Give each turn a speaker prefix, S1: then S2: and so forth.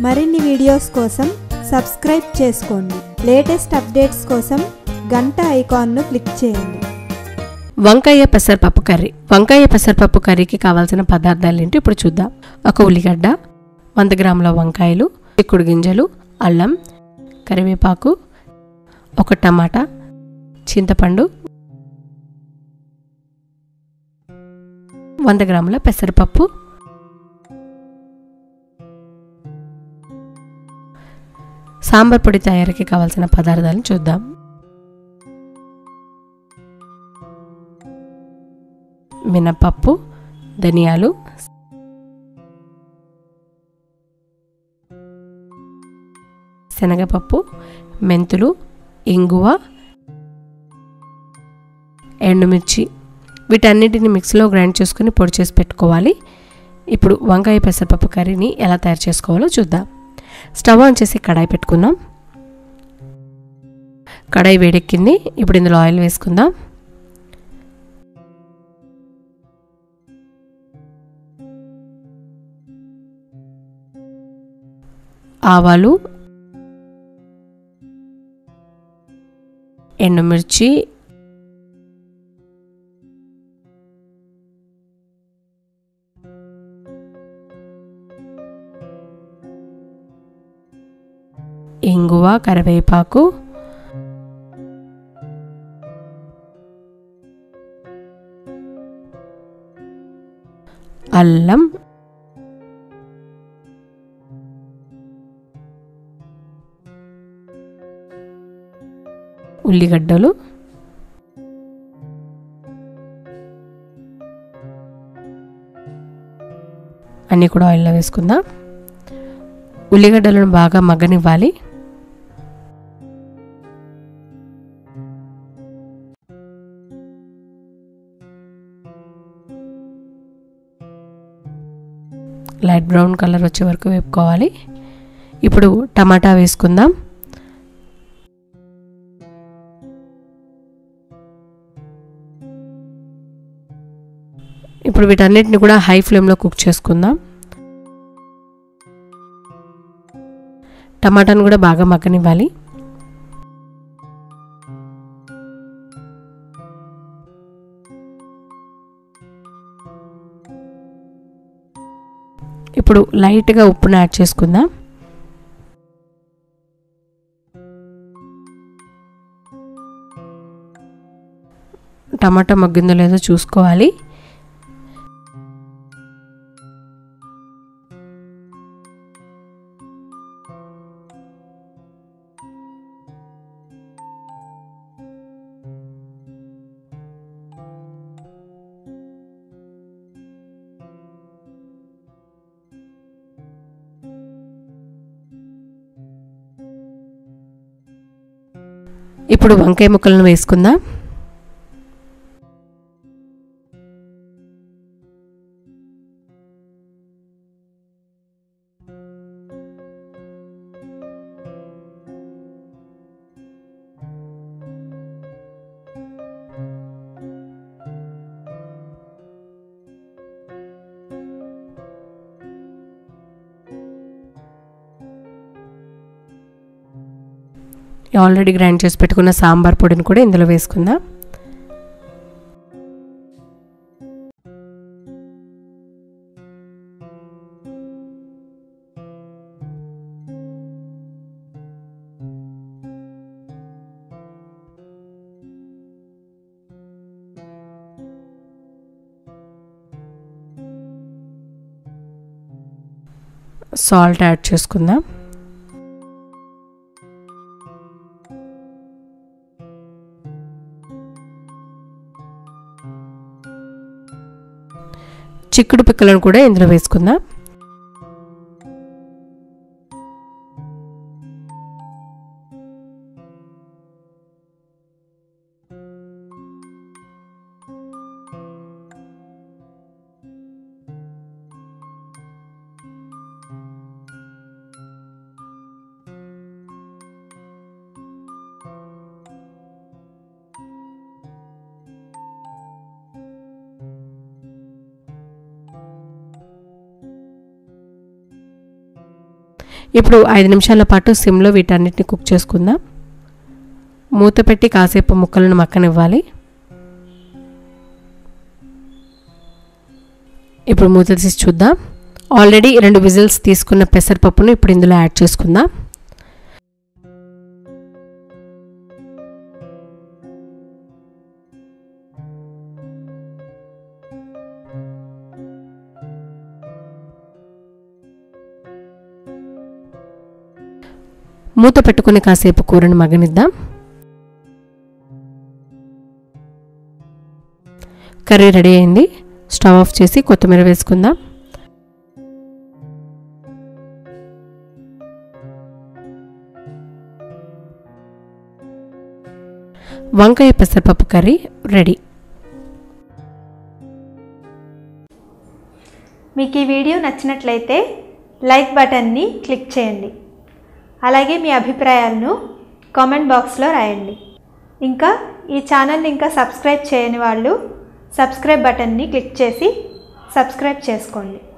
S1: మరిన్ని వీడియోస్ కోసం సబ్స్క్రైబ్ చేసుకోండి లేటెస్ట్ అప్డేట్స్ కోసం గంట ఐకాన్ను క్లిక్ చేయండి
S2: వంకాయ పెసరపప్పు కర్రీ వంకాయ పెసరపప్పు కర్రీకి కావాల్సిన పదార్థాలు ఏంటి ఇప్పుడు చూద్దాం ఒక ఉల్లిగడ్డ వంద గ్రాముల వంకాయలు చిక్కుడు గింజలు అల్లం కరివేపాకు ఒక టమాటా చింతపండు వంద గ్రాముల పెసరపప్పు సాంబార్ పొడి తయారీకి కావాల్సిన పదార్థాలను చూద్దాం మినపప్పు ధనియాలు శనగపప్పు మెంతులు ఇంగువ ఎండుమిర్చి వీటన్నిటిని మిక్సీలో గ్రైండ్ చేసుకుని పొడి చేసి పెట్టుకోవాలి ఇప్పుడు వంకాయ పెసరపప్పు కర్రీని ఎలా తయారు చేసుకోవాలో చూద్దాం స్టవ్ ఆన్ చేసి కడాయి పెట్టుకుందాం కడాయి వేడెక్కింది ఇప్పుడు ఇందులో ఆయిల్ వేసుకుందాం ఆవాలు ఎండుమిర్చి ఇంగువ కరివేపాకు అల్లం ఉల్లిగడ్డలు అన్నీ కూడా ఆయిల్లో వేసుకుందాం ఉల్లిగడ్డలను బాగా మగ్గనివ్వాలి లైట్ బ్రౌన్ కలర్ వచ్చే వరకు వేపుకోవాలి ఇప్పుడు టమాటా వేసుకుందాం ఇప్పుడు వీటన్నిటిని కూడా హై ఫ్లేమ్లో కుక్ చేసుకుందాం టమాటాను కూడా బాగా మగ్గనివ్వాలి ఇప్పుడు లైట్గా ఉప్పును యాడ్ చేసుకుందాం టమాటా మగ్గిందో లేదో చూసుకోవాలి ఇప్పుడు వంకాయ ముక్కలను వేసుకుందాం ఆల్రెడీ గ్రైండ్ చేసి పెట్టుకున్న సాంబార్ పొడిని కూడా ఇందులో వేసుకుందాం సాల్ట్ యాడ్ చేసుకుందాం చిక్కుడు పిక్కలను కూడా ఇందులో వేసుకుందాం ఇప్పుడు ఐదు నిమిషాల పాటు సిమ్లో వీటన్నిటిని కుక్ చేసుకుందాం మూత పెట్టి కాసేపు ముక్కలను మక్కనివ్వాలి ఇప్పుడు మూత తీసి చూద్దాం ఆల్రెడీ రెండు విజిల్స్ తీసుకున్న పెసరపప్పును ఇప్పుడు ఇందులో యాడ్ చేసుకుందాం మూత పెట్టుకుని కాసేపు కూరను మగ్గనిద్దాం కర్రీ రెడీ అయింది స్టవ్ ఆఫ్ చేసి కొత్తిమీర వేసుకుందాం వంకాయ పెసరపప్పు కర్రీ రెడీ
S1: మీకు ఈ వీడియో నచ్చినట్లయితే లైక్ బటన్ని క్లిక్ చేయండి అలాగే మీ అభిప్రాయాలను కామెంట్ బాక్స్లో రాయండి ఇంకా ఈ ఛానల్ని ఇంకా సబ్స్క్రైబ్ చేయని వాళ్ళు సబ్స్క్రైబ్ బటన్ని క్లిక్ చేసి సబ్స్క్రైబ్ చేసుకోండి